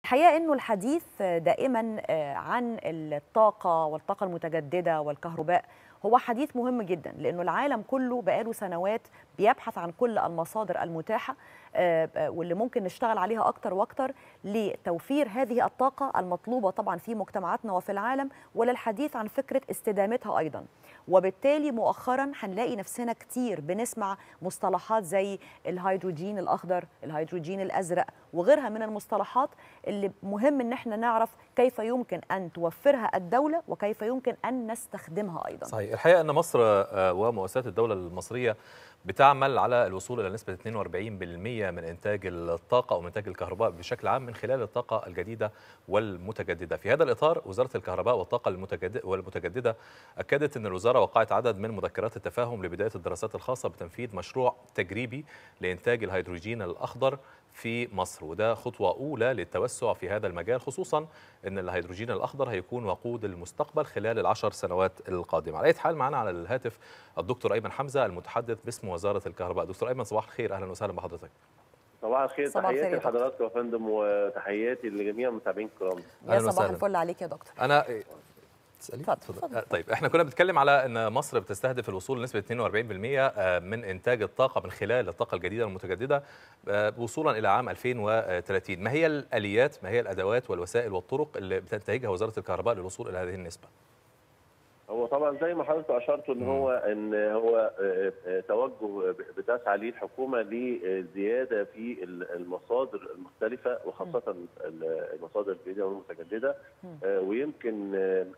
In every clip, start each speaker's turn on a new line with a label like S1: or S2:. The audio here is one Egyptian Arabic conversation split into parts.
S1: الحقيقه انه الحديث دائما عن الطاقه والطاقه المتجدده والكهرباء هو حديث مهم جدا لانه العالم كله بقاله سنوات بيبحث عن كل المصادر المتاحه واللي ممكن نشتغل عليها اكتر واكتر لتوفير هذه الطاقه المطلوبه طبعا في مجتمعاتنا وفي العالم وللحديث عن فكره استدامتها ايضا وبالتالي مؤخرا هنلاقي نفسنا كتير بنسمع مصطلحات زي الهيدروجين الاخضر الهيدروجين الازرق وغيرها من المصطلحات اللي مهم ان احنا نعرف كيف يمكن ان توفرها الدوله وكيف يمكن ان نستخدمها ايضا
S2: صحيح الحقيقه ان مصر ومؤسسات الدوله المصريه بتعمل على الوصول الى نسبه 42% من انتاج الطاقه او انتاج الكهرباء بشكل عام من خلال الطاقه الجديده والمتجدده. في هذا الاطار وزاره الكهرباء والطاقه والمتجدده اكدت ان الوزاره وقعت عدد من مذكرات التفاهم لبدايه الدراسات الخاصه بتنفيذ مشروع تجريبي لانتاج الهيدروجين الاخضر في مصر وده خطوة أولى للتوسع في هذا المجال خصوصا أن الهيدروجين الأخضر هيكون وقود المستقبل خلال العشر سنوات القادمة على أي حال معنا على الهاتف الدكتور أيمن حمزة المتحدث باسم وزارة الكهرباء دكتور أيمن صباح الخير أهلا وسهلا بحضرتك
S3: صباح الخير تحياتي لحضراتكم يا فندم وتحياتي لجميع المتابعين الكرام
S1: يا صباح الفل عليك يا دكتور
S2: أنا تسالي اتفضل طيب احنا كنا بنتكلم على ان مصر بتستهدف الوصول لنسبه 42% من انتاج الطاقه من خلال الطاقه الجديده المتجدده وصولا الى عام 2030 ما هي الاليات ما هي الادوات والوسائل والطرق اللي بتنتهجها وزاره الكهرباء للوصول الى هذه النسبه
S3: هو طبعا زي ما حضرتك اشرت ان هو ان هو توجه بتسعى ليه الحكومه لزياده في المصادر المختلفه وخاصه المصادر الجديده والمتجدده ويمكن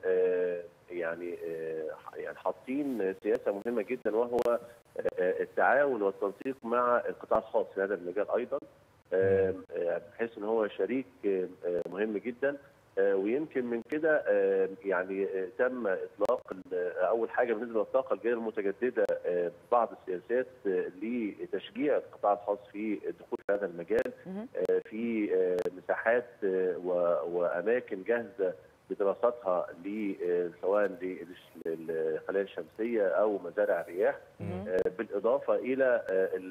S3: يعني يعني حاطين سياسه مهمه جدا وهو التعاون والتنسيق مع القطاع الخاص في هذا المجال ايضا بحيث ان هو شريك مهم جدا ويمكن من كده يعني تم اطلاق اول حاجه بالنسبه للطاقه الجديده المتجدده بعض السياسات لتشجيع القطاع الخاص في الدخول في هذا المجال في مساحات واماكن جاهزه بدراستها سواء للخلايا الشمسيه او مزارع الرياح بالاضافه الى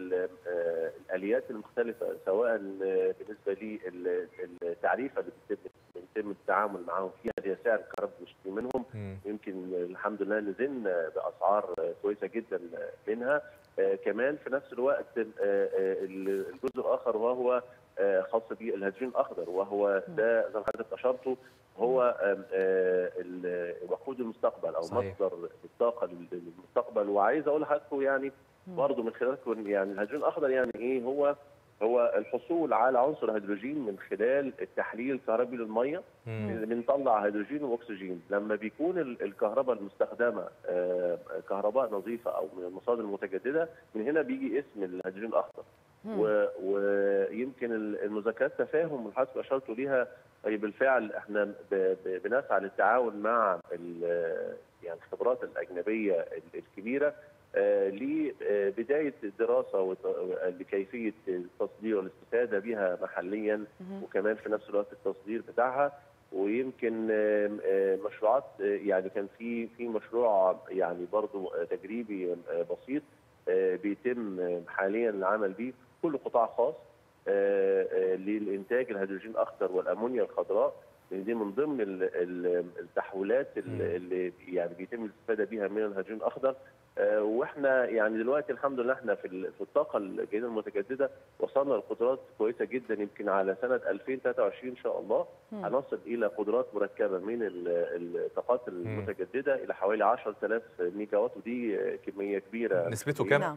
S3: الاليات المختلفه سواء بالنسبه للتعريفه اللي بتتم بيتم التعامل معاهم فيها اللي هي سعر الكهرباء بنشتري منهم يمكن الحمد لله نزلنا باسعار كويسه جدا منها كمان في نفس الوقت الجزء الاخر وهو خاص بالهيدروجين الاخضر وهو ده زي ما حضرتك اشرته هو وقود المستقبل او صحيح. مصدر الطاقه للمستقبل وعايز اقول لحضراتكم يعني برضه من خلالكم يعني الهيدروجين الاخضر يعني ايه هو هو الحصول على عنصر هيدروجين من خلال التحليل الكهربي للميه بنطلع هيدروجين واكسجين لما بيكون الكهرباء المستخدمه كهرباء نظيفه او من المصادر المتجدده من هنا بيجي اسم الهيدروجين الاخضر ويمكن المذكرات تفاهم اللي حضرتك اشرتوا ليها بالفعل احنا بنسعى للتعاون مع يعني الخبرات الاجنبيه الكبيره لبدايه الدراسه لكيفيه التصدير والاستفاده بها محليا وكمان في نفس الوقت التصدير بتاعها ويمكن مشروعات يعني كان في في مشروع يعني برضو تجريبي بسيط بيتم حاليا العمل به كل قطاع خاص للانتاج الهيدروجين الاخضر والامونيا الخضراء دي من ضمن التحويلات اللي يعني بيتم الاستفاده بها من الهيدروجين الاخضر واحنا يعني دلوقتي الحمد لله احنا في في الطاقه الجديده المتجدده وصلنا لقدرات كويسه جدا يمكن على سنه 2023 ان شاء الله هنصل الى قدرات مركبه من الطاقات المتجدده الى حوالي 10000 ميجا وات ودي كميه كبيره
S2: نسبته كام؟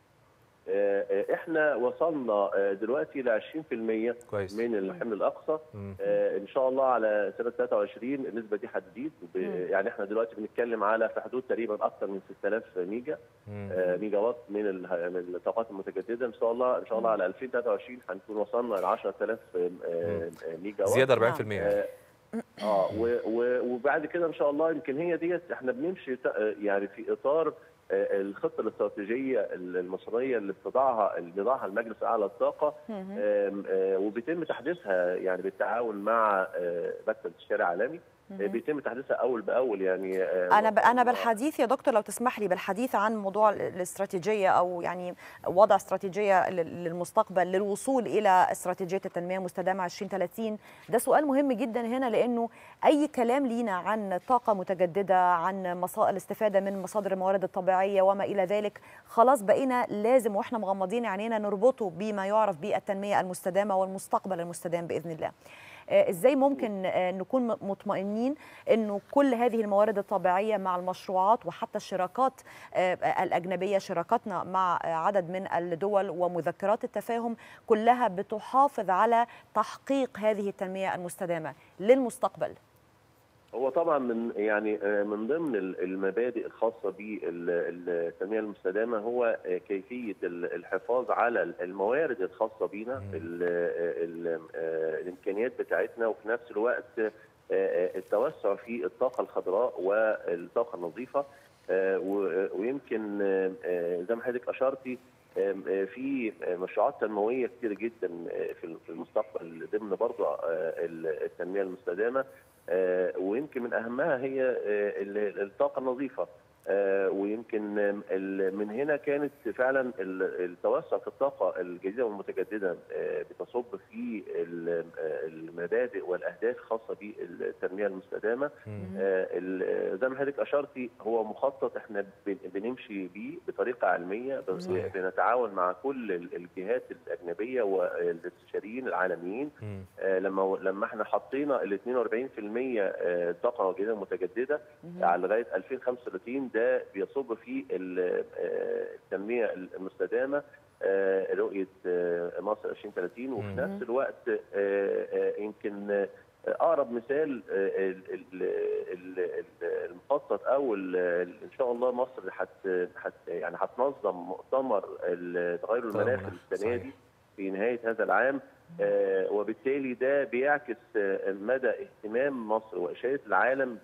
S3: احنا وصلنا دلوقتي ل 20%
S2: كويس.
S3: من الحمل الاقصى ان شاء الله على سنه 23 النسبه دي هتزيد يعني احنا دلوقتي بنتكلم على في حدود تقريبا اكثر من 6000 ميجا ميجا وات من من الطاقات المتجدده ان شاء الله ان شاء الله على 2023 هنكون وصلنا ل 10000 ميجا وات
S2: زياده 40%
S3: اه وبعد كده ان شاء الله يمكن هي ديت احنا بنمشي يعني في اطار آه، الخطه الاستراتيجيه المصريه اللي بتضعها اللي بيضعها المجلس الاعلى للطاقه
S1: مهم.
S3: آم، آه، وبيتم تحديثها يعني بالتعاون مع آه، مكتب استشاري عالمي آه،
S1: مهم.
S3: بيتم تحديثها اول باول يعني آه،
S1: انا ب... انا
S3: و-
S1: بالحديث يا دكتور لو تسمح لي بالحديث عن موضوع ال- الاستراتيجيه او يعني وضع استراتيجيه لل- للمستقبل للوصول الى استراتيجيه التنميه المستدامه 2030 ده سؤال مهم جدا هنا لانه اي كلام لينا عن طاقه متجدده عن مصا... الاستفاده من مصادر الموارد الطبيعيه وما الى ذلك خلاص بقينا لازم واحنا مغمضين عينينا نربطه بما يعرف بالتنميه المستدامه والمستقبل المستدام باذن الله آه، ازاي ممكن آه، نكون م- مطمئنين انه كل هذه الموارد الطبيعيه مع المشروعات وحتى الشراكات آه، الاجنبيه شراكاتنا مع آه، عدد من الدول ومذكرات التفاهم كلها بتحافظ على تحقيق هذه التنميه المستدامه للمستقبل
S3: هو طبعا من يعني آه، من ضمن ال- المبادئ الخاصه بالتنميه المستدامه هو آه، كيفيه ال- الحفاظ على الموارد الخاصه بينا
S2: مم.
S3: ال- ال- آه، الامكانيات بتاعتنا وفي نفس الوقت آه، آه، التوسع في الطاقه الخضراء والطاقه النظيفه آه، و- ويمكن آه، آه، زي ما حضرتك اشرتي آه، آه، في آه، مشروعات تنمويه كتير جدا آه، في في المستقبل ضمن برضه آه، التنميه المستدامه آه، ويمكن من اهمها هي آه، ال- الطاقه النظيفه آه، ويمكن آم، ال- من هنا كانت فعلا ال- التوسع في الطاقه الجديده والمتجدده آه، بتصب في ال- آه، المبادئ والاهداف الخاصه بالتنميه المستدامه
S2: مم.
S3: آه، ال- زي ما حضرتك اشرتي هو مخطط احنا بن- بنمشي بيه بطريقه علميه ب-
S2: صحيح.
S3: بنتعاون مع كل ال- الجهات الاجنبيه والاستشاريين العالميين
S2: مم.
S3: آه، لما لما احنا حطينا ال 42% آه، طاقه جديده متجدده
S1: مهم.
S3: على لغايه 2035 ده بيصب في ال- آه، التنميه المستدامه آه، رؤيه آه، مصر 2030 وفي
S2: مم.
S3: نفس الوقت آه، آه، يمكن آه، اقرب مثال آه، ال- ال- ال- ال- المخطط او ال- ان شاء الله مصر هت هت- يعني هتنظم مؤتمر ال- تغير المناخ
S2: المناخ،
S3: السنه
S2: صحيح.
S3: دي في نهايه هذا العام آه، وبالتالي ده بيعكس آه، مدى اهتمام مصر واشاده العالم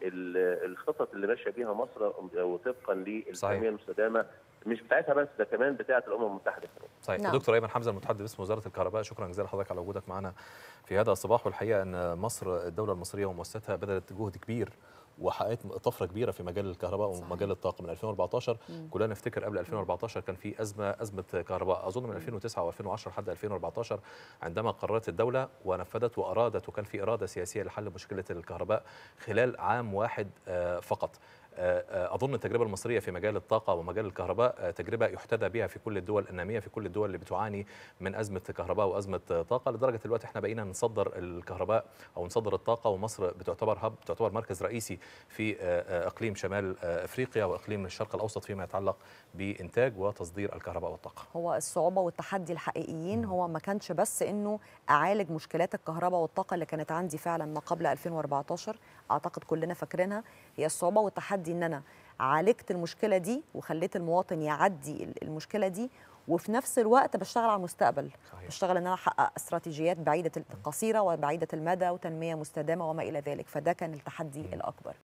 S3: بالخطط اللي ماشيه بيها مصر وطبقا
S2: صحيح.
S3: للتنميه المستدامه مش بتاعتها بس ده كمان بتاعت الامم المتحده كمان.
S2: صحيح
S1: نعم.
S2: دكتور ايمن حمزه المتحدث باسم وزاره الكهرباء شكرا جزيلا لحضرتك على وجودك معنا في هذا الصباح والحقيقه ان مصر الدوله المصريه ومؤسساتها بذلت جهد كبير وحققت طفره كبيره في مجال الكهرباء
S1: صحيح.
S2: ومجال الطاقه من 2014
S1: مم.
S2: كلنا نفتكر قبل 2014 كان في ازمه ازمه كهرباء اظن من 2009 و2010 لحد 2014 عندما قررت الدوله ونفذت وارادت وكان في اراده سياسيه لحل مشكله الكهرباء خلال عام واحد آه، فقط آه، آه، اظن التجربه المصريه في مجال الطاقه ومجال الكهرباء آه، تجربه يحتذى بها في كل الدول الناميه في كل الدول اللي بتعاني من ازمه كهرباء وازمه آه، طاقه لدرجه دلوقتي احنا بقينا نصدر الكهرباء او نصدر الطاقه ومصر بتعتبر هب بتعتبر مركز رئيسي في آه، آه، اقليم شمال آه، افريقيا واقليم الشرق الاوسط فيما يتعلق بانتاج وتصدير الكهرباء والطاقه.
S1: هو الصعوبة والتحدي الحقيقيين هو ما كانش بس انه اعالج مشكلات الكهرباء والطاقة اللي كانت عندي فعلا ما قبل 2014 اعتقد كلنا فاكرينها هي الصعوبة والتحدي ان انا عالجت المشكلة دي وخليت المواطن يعدي ال- المشكلة دي وفي نفس الوقت بشتغل على المستقبل
S2: صحيح.
S1: بشتغل ان انا احقق استراتيجيات بعيدة القصيرة وبعيدة المدى وتنمية مستدامة وما الى ذلك فده كان التحدي الاكبر